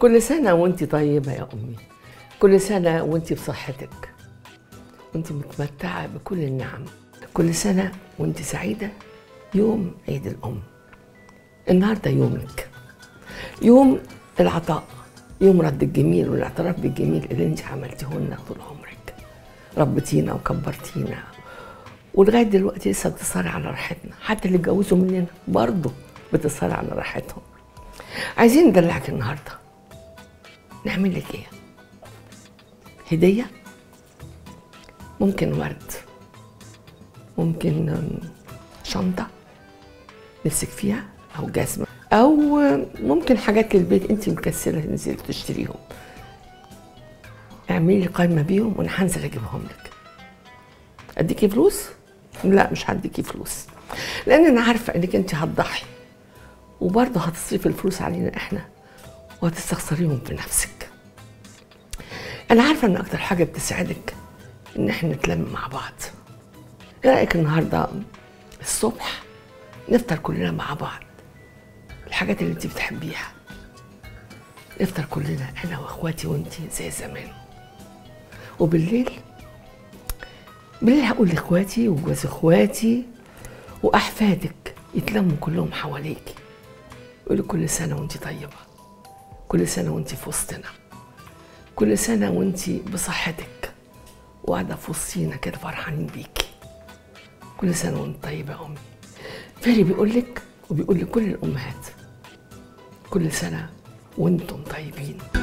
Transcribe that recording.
كل سنة وانت طيبة يا أمي كل سنة وانت بصحتك وانت متمتعة بكل النعم كل سنة وانت سعيدة يوم عيد الأم النهاردة يومك يوم العطاء يوم رد الجميل والاعتراف بالجميل اللي انت عملتيه لنا طول عمرك ربتينا وكبرتينا ولغايه دلوقتي لسه بتصارع على راحتنا حتى اللي اتجوزوا مننا برضه بتصارع على راحتهم عايزين ندلعك النهارده نعمل لك ايه هديه ممكن ورد ممكن أم، شنطه نفسك فيها او جزمه او ممكن حاجات للبيت انت مكسله تنزلي تشتريهم اعملي لي قائمه بيهم وانا هنزل اجيبهم لك اديكي فلوس لا مش هديكي فلوس لان انا عارفه انك انت هتضحي وبرضه هتصرفي الفلوس علينا احنا وهتستخسريهم في نفسك انا عارفه ان اكتر حاجه بتسعدك ان احنا نتلم مع بعض ايه رايك النهارده الصبح نفطر كلنا مع بعض الحاجات اللي انت بتحبيها نفطر كلنا انا واخواتي وانتي زي زمان وبالليل بالليل هقول لاخواتي وجوز اخواتي واحفادك يتلموا كلهم حواليكي يقولوا كل سنه وانتي طيبه كل سنه وانتي في وسطنا كل سنه وانتي بصحتك وقاعده في وسطينا كده فرحانين بيكي كل سنه وانت طيبه يا امي فاري بيقول لك وبيقول لكل الامهات كل سنه وانتم طيبين